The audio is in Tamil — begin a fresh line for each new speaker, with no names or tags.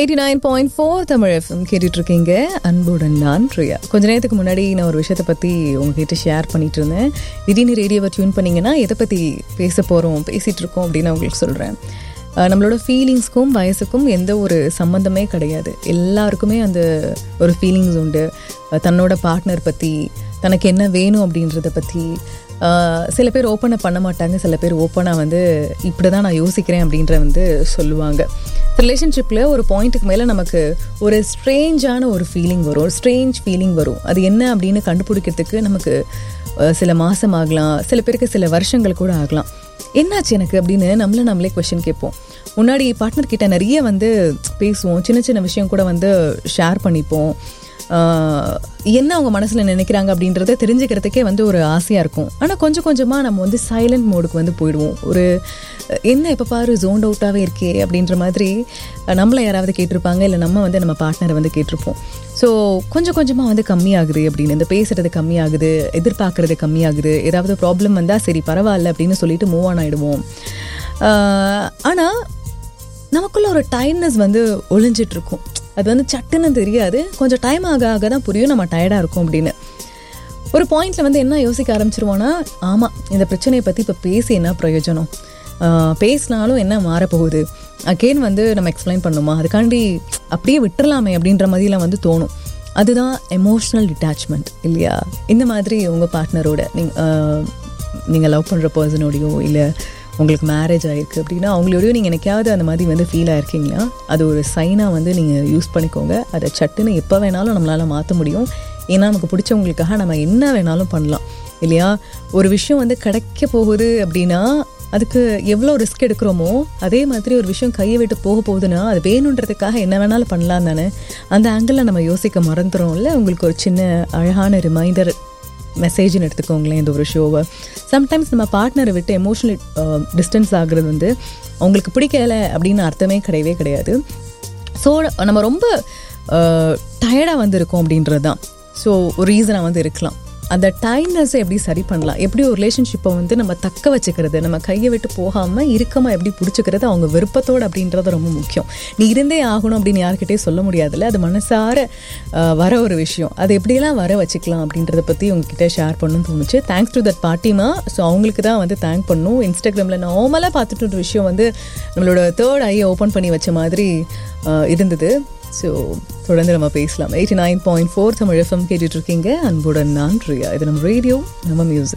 eighty nine point four Tamil FM கேட்டுட்டு இருக்கீங்க அன்புடன் நான் பிரியா கொஞ்ச நேரத்துக்கு முன்னாடி நான் ஒரு விஷயத்தை பற்றி உங்ககிட்ட ஷேர் பண்ணிட்டு இருந்தேன் திடீர்னு ரேடியோவை டியூன் பண்ணிங்கன்னா எதை பற்றி பேச போகிறோம் பேசிகிட்டு இருக்கோம் அப்படின்னு நான் உங்களுக்கு சொல்கிறேன் நம்மளோட ஃபீலிங்ஸ்க்கும் வயசுக்கும் எந்த ஒரு சம்மந்தமே கிடையாது எல்லாருக்குமே அந்த ஒரு ஃபீலிங்ஸ் உண்டு அஹ் தன்னோட பார்ட்னர் பற்றி தனக்கு என்ன வேணும் அப்படின்றத பற்றி சில பேர் ஓப்பனை பண்ண மாட்டாங்க சில பேர் ஓப்பனாக வந்து இப்படி தான் நான் யோசிக்கிறேன் அப்படின்ற வந்து சொல்லுவாங்க ரிலேஷன்ஷிப்பில் ஒரு பாயிண்ட்டுக்கு மேலே நமக்கு ஒரு ஸ்ட்ரேஞ்சான ஒரு ஃபீலிங் வரும் ஒரு ஸ்ட்ரேஞ்ச் ஃபீலிங் வரும் அது என்ன அப்படின்னு கண்டுபிடிக்கிறதுக்கு நமக்கு அஹ், சில மாதம் ஆகலாம் சில பேருக்கு சில வருஷங்கள் கூட ஆகலாம் என்னாச்சு எனக்கு அப்படின்னு நம்மள நம்மளே கொஷின் கேட்போம் முன்னாடி பார்ட்னர் கிட்ட நிறைய வந்து பேசுவோம் சின்ன சின்ன விஷயம் கூட வந்து ஷேர் பண்ணிப்போம் ஆஹ் என்ன அவங்க மனசில் நினைக்கிறாங்க அப்படின்றத தெரிஞ்சுக்கிறதுக்கே வந்து ஒரு ஆசையாக இருக்கும் ஆனால் கொஞ்சம் கொஞ்சமாக நம்ம வந்து சைலண்ட் மோடுக்கு வந்து போயிடுவோம் ஒரு அஹ், என்ன இப்போ பாரு ஜோன் அவுட்டாகவே இருக்கே அப்படின்ற மாதிரி அஹ், நம்மளை யாராவது கேட்டிருப்பாங்க இல்லை நம்ம வந்து நம்ம பார்ட்னரை வந்து கேட்டிருப்போம் ஸோ கொஞ்சம் கொஞ்சமாக வந்து கம்மியாகுது அப்படின்னு இந்த பேசுறது கம்மியாகுது எதிர்பார்க்கறது கம்மியாகுது ஏதாவது ப்ராப்ளம் வந்தால் சரி பரவாயில்ல அப்படின்னு சொல்லிட்டு மூவ் ஆன் ஆகிடுவோம் ஆனால் நமக்குள்ள ஒரு டைம்னஸ் வந்து ஒளிஞ்சிட்டு இருக்கும் அது வந்து சட்டுன்னு தெரியாது கொஞ்சம் டைம் ஆக ஆக தான் புரியும் நம்ம டயர்டாக இருக்கும் அப்படின்னு ஒரு பாயிண்ட்ல வந்து என்ன யோசிக்க ஆரம்பிச்சிருவோன்னா ஆமாம் இந்த பிரச்சனையை பற்றி இப்போ பேசி என்ன பிரயோஜனம் ஆஹ் பேசினாலும் என்ன மாறப்போகுது அகெயின் வந்து நம்ம எக்ஸ்பிளைன் பண்ணுமா அதுக்காண்டி அப்படியே விட்டுறலாமே அப்படின்ற மாதிரிலாம் வந்து தோணும் அதுதான் எமோஷ்னல் டிட்டாச்மெண்ட் இல்லையா இந்த மாதிரி உங்கள் பார்ட்னரோட நீங்கள் நீங்கள் லவ் பண்ணுற பர்சனோடையோ இல்லை உங்களுக்கு மேரேஜ் ஆயிருக்கு அப்படின்னா அவங்களோடய நீங்கள் என்னைக்காவது அந்த மாதிரி வந்து ஃபீல் ஆயிருக்கீங்களா அது ஒரு சைனாக வந்து நீங்கள் யூஸ் பண்ணிக்கோங்க அதை சட்டுன்னு எப்போ வேணாலும் நம்மளால் மாற்ற முடியும் ஏன்னா நமக்கு பிடிச்சவங்களுக்காக நம்ம என்ன வேணாலும் பண்ணலாம் இல்லையா ஒரு விஷயம் வந்து கிடைக்க போகுது அப்படின்னா அதுக்கு எவ்வளோ ரிஸ்க் எடுக்கிறோமோ அதே மாதிரி ஒரு விஷயம் கையை விட்டு போக போகுதுன்னா அது வேணுன்றதுக்காக என்ன வேணாலும் பண்ணலாம் தானே அந்த ஆங்கிளில் நம்ம யோசிக்க மறந்துடும்ல உங்களுக்கு ஒரு சின்ன அழகான ரிமைண்டர் மெசேஜ்னு எடுத்துக்கோங்களேன் இந்த ஒரு ஷோவை சம்டைம்ஸ் நம்ம பார்ட்னரை விட்டு எமோஷனல் டிஸ்டன்ஸ் ஆகுறது வந்து அவங்களுக்கு பிடிக்கல அப்படின்னு அர்த்தமே கிடையவே கிடையாது ஸோ நம்ம ரொம்ப டயர்டாக வந்திருக்கோம் அப்படின்றது தான் ஸோ ஒரு ரீசனாக வந்து இருக்கலாம் அந்த டைம்னஸை எப்படி சரி பண்ணலாம் எப்படி ஒரு ரிலேஷன்ஷிப்பை வந்து நம்ம தக்க வச்சுக்கிறது நம்ம கையை விட்டு போகாமல் இறுக்கமாக எப்படி பிடிச்சிக்கிறது அவங்க விருப்பத்தோடு அப்படின்றது ரொம்ப முக்கியம் நீ இருந்தே ஆகணும் அப்படின்னு யார்கிட்டயும் சொல்ல முடியாதுல்ல அது மனசார அஹ், வர ஒரு விஷயம் அது எப்படியெல்லாம் வர வச்சுக்கலாம் அப்படின்றத பற்றி உங்ககிட்ட ஷேர் பண்ணணும்னு தோணுச்சு தேங்க்ஸ் டு தட் பார்ட்டிமா ஸோ அவங்களுக்கு தான் வந்து தேங்க் பண்ணும் இன்ஸ்டாகிராமில் நார்மலாக பார்த்துட்டு ஒரு விஷயம் வந்து நம்மளோட தேர்ட் ஐயை ஓப்பன் பண்ணி வச்ச மாதிரி அஹ், இருந்தது ஸோ தொடர்ந்து நம்ம பேசலாம் eighty nine point four Tamil FM கேட்டுட்டு இருக்கீங்க அன்புடன் நான் ரியா இது நம்ம ரேடியோ நம்ம மியூசிக்